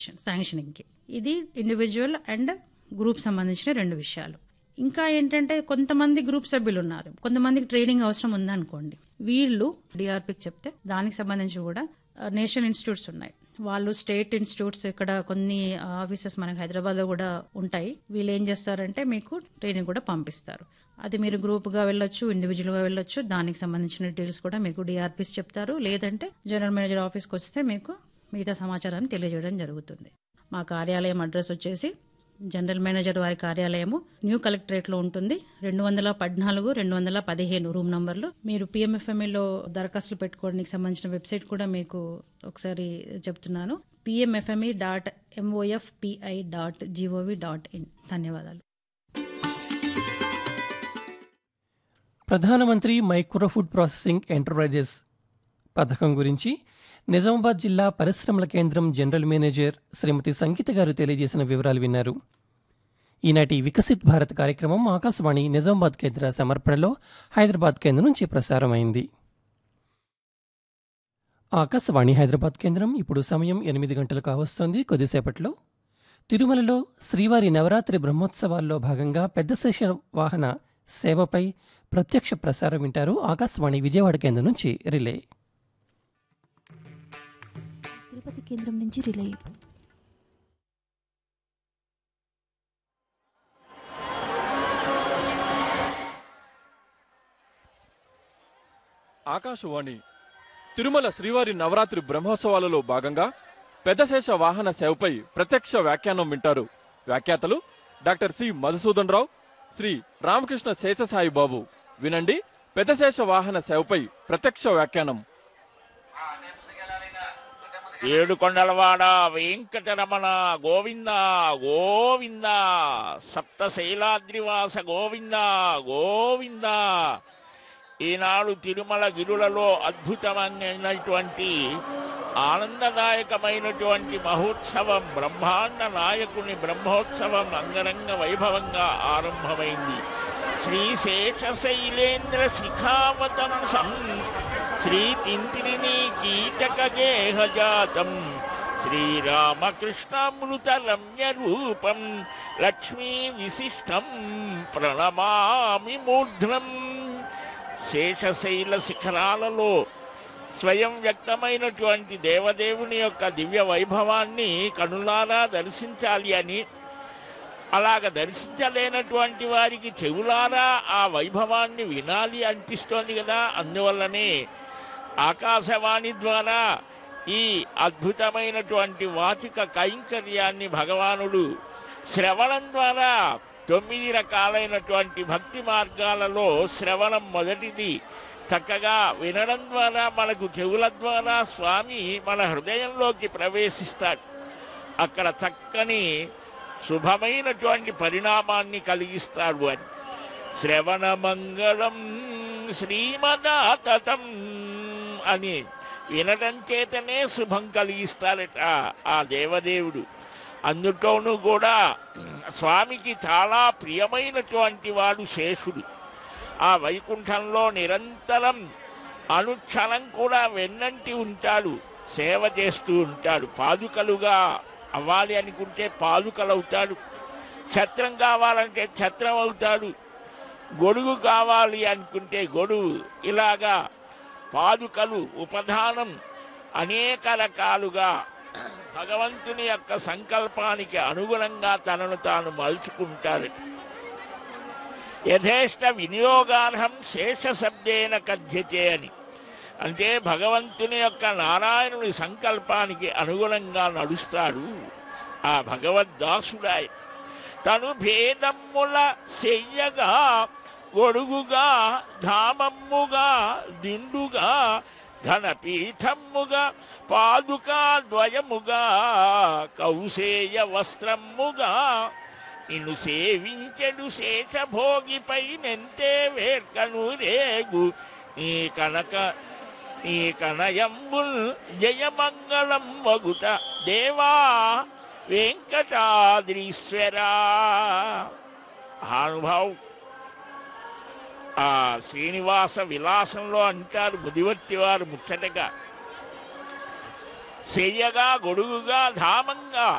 శాంక్షనింగ్కి ఇది individual and group సంబంధించిన రెండు విషయాలు ఇంకా ఏంటంటే కొంతమంది గ్రూప్ సభ్యులు ఉన్నారు కొంతమందికి ట్రైనింగ్ అవసరం ఉందనుకోండి వీళ్ళు డిఆర్పికి చెప్తే దానికి సంబంధించి కూడా నేషనల్ ఇన్స్టిట్యూట్స్ ఉన్నాయి వాళ్ళు స్టేట్ ఇన్స్టిట్యూట్స్ ఇక్కడ కొన్ని ఆఫీసెస్ మనకి హైదరాబాద్లో కూడా ఉంటాయి వీళ్ళు ఏం చేస్తారంటే మీకు ట్రైనింగ్ కూడా పంపిస్తారు అది మీరు గ్రూప్గా వెళ్ళొచ్చు ఇండివిజువల్గా వెళ్ళొచ్చు దానికి సంబంధించిన డీటెయిల్స్ కూడా మీకు డిఆర్పిస్ చెప్తారు లేదంటే జనరల్ మేనేజర్ ఆఫీస్కి వస్తే మీకు మిగతా సమాచారాన్ని తెలియజేయడం జరుగుతుంది మా కార్యాలయం అడ్రస్ వచ్చేసి జనరల్ మేనేజర్ వారి కార్యాలయము న్యూ కలెక్టరేట్లో ఉంటుంది రెండు వందల పద్నాలుగు రెండు వందల పదిహేను రూమ్ నంబర్లు మీరు పిఎంఎఫ్ఎంఈలో దరఖాస్తులు పెట్టుకోవడానికి సంబంధించిన వెబ్సైట్ కూడా మీకు ఒకసారి చెప్తున్నాను PMFME dot MOFPI dot GOV dot in ధన్యవాదాలు ప్రధానమంత్రి మైక్రో ఫుడ్ ప్రాసెసింగ్ ఎంటర్ప్రైజెస్ పథకం గురించి నిజామాబాద్ జిల్లా పరిశ్రమల కేంద్రం జనరల్ మేనేజర్ శ్రీమతి సంగీత గారు తెలియజేసిన వివరాలు విన్నారు ఈనాటి వికసిత్ భారత్ కార్యక్రమం ఆకాశవాణి నిజామాబాద్ కేంద్ర సమర్పణలో హైదరాబాద్ కేంద్రం నుంచి ప్రసారమైంది ఆకాశవాణి హైదరాబాద్ కేంద్రం ఇప్పుడు సమయం ఎనిమిది గంటలు కావస్తోంది కొద్దిసేపట్లో తిరుమలలో శ్రీవారి నవరాత్రి బ్రహ్మోత్సవాల్లో భాగంగా పెద్ద శేష వాహన సేవపై ప్రత్యక్ష ప్రసారం వింటారు ఆకాశవాణి విజయవాడ కేంద్రం నుంచి రిలే తిరుపతి కేంద్రం నుంచి రిలే ఆకాశవాణి తిరుమల శ్రీవారి నవరాత్రి బ్రహ్మోత్సవాలలో భాగంగా పెద్దశేష వాహన సేవపై ప్రత్యక్ష వ్యాఖ్యానం వింటారు వ్యాఖ్యాతలు డాక్టర్ సి మధుసూదన్ రావు శ్రీ రామకృష్ణ శేషసాయి బాబు వినండి పెద్దశేష వాహన సేవపై ప్రత్యక్ష వ్యాఖ్యానం ఏడుకొండలవాడ వెంకటరమణ గోవింద గోవింద సప్తశైలాద్రివాస గోవింద గోవింద ఈనాడు తిరుమల గిరులలో అద్భుతమైనటువంటి ఆనందదాయకమైనటువంటి మహోత్సవం బ్రహ్మాండ నాయకుని బ్రహ్మోత్సవం అంగరంగ వైభవంగా ఆరంభమైంది శ్రీ శేషశైలేంద్ర శిఖావతంసం శ్రీ తింతిరిని కీటక గేహజాతం శ్రీరామకృష్ణామృత రమ్య రూపం లక్ష్మీ విశిష్టం ప్రణమామి మూర్ధ్నం శేషశైల శిఖరాలలో స్వయం వ్యక్తమైనటువంటి దేవదేవుని యొక్క దివ్య వైభవాన్ని కనులారా దర్శించాలి అని అలాగ దర్శించలేనటువంటి వారికి చెవులారా ఆ వైభవాన్ని వినాలి అనిపిస్తోంది కదా అందువల్లనే ఆకాశవాణి ద్వారా ఈ అద్భుతమైనటువంటి వాచిక కైంకర్యాన్ని భగవానుడు శ్రవణం ద్వారా తొమ్మిది రకాలైనటువంటి భక్తి మార్గాలలో శ్రవణం మొదటిది చక్కగా వినడం ద్వారా మనకు చెవుల ద్వారా స్వామి మన హృదయంలోకి ప్రవేశిస్తాడు అక్కడ చక్కని శుభమైనటువంటి పరిణామాన్ని కలిగిస్తాడు అని శ్రవణ మంగళం శ్రీమదాతతం అని వినడం చేతనే శుభం కలిగిస్తారట ఆ దేవదేవుడు అందులోనూ కూడా స్వామికి చాలా ప్రియమైనటువంటి వాడు శేషుడు ఆ వైకుంఠంలో నిరంతరం అనుక్షణం కూడా వెన్నంటి ఉంటాడు సేవ చేస్తూ ఉంటాడు పాదుకలుగా అవ్వాలి అనుకుంటే పాదుకలవుతాడు ఛత్రం కావాలంటే ఛత్రం అవుతాడు గొడుగు కావాలి అనుకుంటే గొడుగు ఇలాగా పాదుకలు ఉపధానం అనేక రకాలుగా భగవంతుని యొక్క సంకల్పానికి అనుగుణంగా తనను తాను మలుచుకుంటాడు యథేష్ట వినియోగార్హం శేష శబ్దేన కథ్యతే అని అంటే భగవంతుని యొక్క నారాయణుని సంకల్పానికి అనుగుణంగా నడుస్తాడు ఆ భగవద్దాసుడాయ తను భేదమ్ముల చెయ్యగా గొడుగుగా ధామమ్ముగా దిండుగా ఘనపీఠమ్ముగా పాదుకా ద్వయముగా కౌసేయ వస్త్రమ్ముగా నిన్ను సేవించెడు శేషభోగిపై నెంతే వేర్కను రేగు నీ కనక నీ కనయంబుల్ జయమంగళం వగుట దేవా వెంకటాద్రీశ్వరా అనుభవం ఆ శ్రీనివాస విలాసంలో అంటారు ముదివర్తి వారు ముచ్చటగా సేయగా గొడుగుగా ధామంగా